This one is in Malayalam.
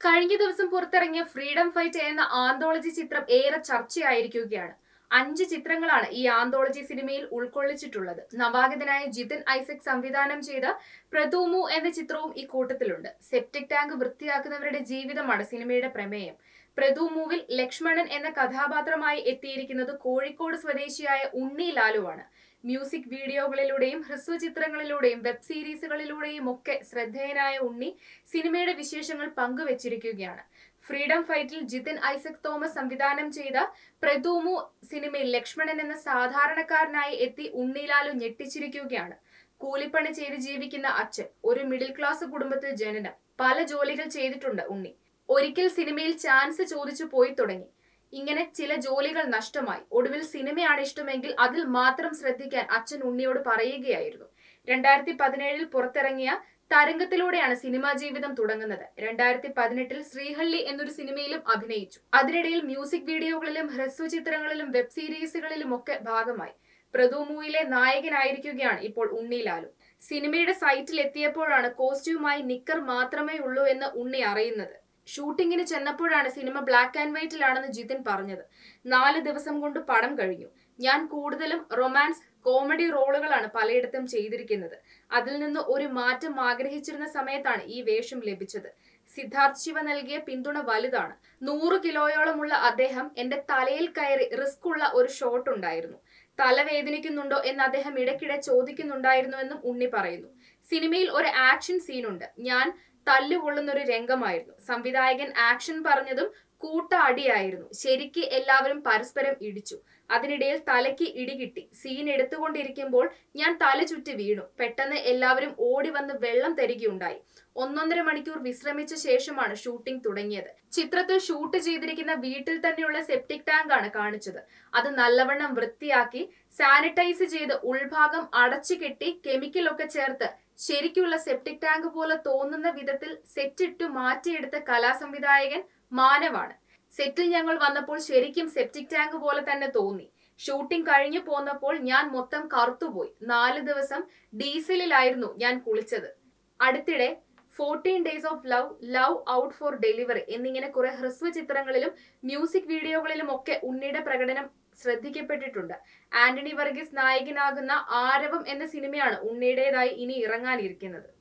കഴിഞ്ഞ ദിവസം പുറത്തിറങ്ങിയ ഫ്രീഡം ഫൈറ്റ് എന്ന ആന്തോളജി ചിത്രം ഏറെ ചർച്ചയായിരിക്കുകയാണ് അഞ്ച് ചിത്രങ്ങളാണ് ഈ ആന്തോളജി സിനിമയിൽ ഉൾക്കൊള്ളിച്ചിട്ടുള്ളത് നവാഗതനായ ജിതിൻ ഐസക് സംവിധാനം ചെയ്ത പ്രതൂമു എന്ന ചിത്രവും ഈ കൂട്ടത്തിലുണ്ട് സെപ്റ്റിക് ടാങ്ക് വൃത്തിയാക്കുന്നവരുടെ ജീവിതമാണ് സിനിമയുടെ പ്രമേയം പ്രതൂമുവിൽ ലക്ഷ്മണൻ എന്ന കഥാപാത്രമായി എത്തിയിരിക്കുന്നത് കോഴിക്കോട് സ്വദേശിയായ ഉണ്ണി ലാലുവാണ് മ്യൂസിക് വീഡിയോകളിലൂടെയും ഹ്രസ്വ ചിത്രങ്ങളിലൂടെയും വെബ് സീരീസുകളിലൂടെയും ഒക്കെ ശ്രദ്ധേയനായ ഉണ്ണി സിനിമയുടെ വിശേഷങ്ങൾ പങ്കുവച്ചിരിക്കുകയാണ് ഫ്രീഡം ഫൈറ്റിൽ ജിതിൻ ഐസക് തോമസ് സംവിധാനം ചെയ്ത പ്രതൂമു സിനിമയിൽ ലക്ഷ്മണൻ എന്ന സാധാരണക്കാരനായി എത്തി ഉണ്ണിലാലു ഞെട്ടിച്ചിരിക്കുകയാണ് കൂലിപ്പണി ചെയ്ത് ജീവിക്കുന്ന അച്ഛൻ ഒരു മിഡിൽ ക്ലാസ് കുടുംബത്തിൽ ജനനം പല ജോലികൾ ചെയ്തിട്ടുണ്ട് ഉണ്ണി ഒരിക്കൽ സിനിമയിൽ ചാൻസ് ചോദിച്ചു പോയി തുടങ്ങി ഇങ്ങനെ ചില ജോലികൾ നഷ്ടമായി ഒടുവിൽ സിനിമയാണ് ഇഷ്ടമെങ്കിൽ അതിൽ മാത്രം ശ്രദ്ധിക്കാൻ അച്ഛൻ ഉണ്ണിയോട് പറയുകയായിരുന്നു രണ്ടായിരത്തി പതിനേഴിൽ പുറത്തിറങ്ങിയ തരംഗത്തിലൂടെയാണ് സിനിമാ ജീവിതം തുടങ്ങുന്നത് രണ്ടായിരത്തി പതിനെട്ടിൽ ശ്രീഹള്ളി എന്നൊരു സിനിമയിലും അഭിനയിച്ചു അതിനിടയിൽ മ്യൂസിക് വീഡിയോകളിലും ഹ്രസ്വ ചിത്രങ്ങളിലും വെബ് സീരീസുകളിലും ഒക്കെ ഭാഗമായി പ്രതൂമുവിലെ നായകനായിരിക്കുകയാണ് ഇപ്പോൾ ഉണ്ണി ലാലു സിനിമയുടെ സൈറ്റിൽ എത്തിയപ്പോഴാണ് കോസ്റ്റ്യൂമായി നിക്കർ മാത്രമേ ഉള്ളൂ എന്ന് ഉണ്ണി അറിയുന്നത് ഷൂട്ടിങ്ങിന് ചെന്നപ്പോഴാണ് സിനിമ ബ്ലാക്ക് ആൻഡ് വൈറ്റിലാണെന്ന് ജിതിൻ പറഞ്ഞത് നാല് ദിവസം കൊണ്ട് പടം കഴിഞ്ഞു ഞാൻ കൂടുതലും റൊമാൻസ് കോമഡി റോളുകളാണ് പലയിടത്തും ചെയ്തിരിക്കുന്നത് അതിൽ നിന്ന് ഒരു മാറ്റം ആഗ്രഹിച്ചിരുന്ന സമയത്താണ് ഈ വേഷം ലഭിച്ചത് സിദ്ധാർത്ഥ് ശിവ നൽകിയ പിന്തുണ വലുതാണ് നൂറ് കിലോയോളമുള്ള അദ്ദേഹം എന്റെ തലയിൽ കയറി റിസ്ക് ഉള്ള ഒരു ഷോട്ട് ഉണ്ടായിരുന്നു തല വേദനിക്കുന്നുണ്ടോ എന്ന് അദ്ദേഹം ഇടയ്ക്കിടെ ചോദിക്കുന്നുണ്ടായിരുന്നുവെന്നും ഉണ്ണി പറയുന്നു സിനിമയിൽ ഒരു ആക്ഷൻ സീനുണ്ട് ഞാൻ തല്ലുകൊള്ളുന്ന ഒരു രംഗമായിരുന്നു സംവിധായകൻ ആക്ഷൻ പറഞ്ഞതും കൂട്ട അടിയായിരുന്നു ശരിക്ക് എല്ലാവരും പരസ്പരം ഇടിച്ചു അതിനിടയിൽ തലയ്ക്ക് ഇടികിട്ടി സീൻ എടുത്തുകൊണ്ടിരിക്കുമ്പോൾ ഞാൻ തല ചുറ്റി വീണു പെട്ടെന്ന് എല്ലാവരും ഓടി വന്ന് വെള്ളം തരികയുണ്ടായി ഒന്നൊന്നര മണിക്കൂർ വിശ്രമിച്ച ശേഷമാണ് ഷൂട്ടിംഗ് തുടങ്ങിയത് ചിത്രത്തിൽ ഷൂട്ട് ചെയ്തിരിക്കുന്ന വീട്ടിൽ തന്നെയുള്ള സെപ്റ്റിക് ടാങ്ക് ആണ് കാണിച്ചത് അത് നല്ലവണ്ണം വൃത്തിയാക്കി സാനിറ്റൈസ് ചെയ്ത് ഉൾഭാഗം അടച്ചു കെട്ടി കെമിക്കലൊക്കെ ചേർത്ത് ശരിക്കുള്ള സെപ്റ്റിക് ടാങ്ക് പോലെ തോന്നുന്ന വിധത്തിൽ സെറ്റിട്ടു മാറ്റിയെടുത്ത കലാസംവിധായകൻ മാനവാണ് സെറ്റിൽ ഞങ്ങൾ വന്നപ്പോൾ ശരിക്കും സെപ്റ്റിക് ടാങ്ക് പോലെ തന്നെ തോന്നി ഷൂട്ടിംഗ് കഴിഞ്ഞു പോന്നപ്പോൾ ഞാൻ മൊത്തം കറുത്തുപോയി നാല് ദിവസം ഡീസലിലായിരുന്നു ഞാൻ കുളിച്ചത് അടുത്തിടെ fourteen days of love love out for delivery എന്നിങ്ങനെ കുറെ ഹ്രസ്വ ചിത്രങ്ങളിലും മ്യൂസിക് വീഡിയോകളിലും ഒക്കെ ഉണ്ണിയുടെ പ്രകടനം ശ്രദ്ധിക്കപ്പെട്ടിട്ടുണ്ട് ആന്റണി വർഗീസ് നായകനാകുന്ന ആരവം എന്ന സിനിമയാണ് ഉണ്ണിയുടേതായി ഇനി ഇറങ്ങാനിരിക്കുന്നത്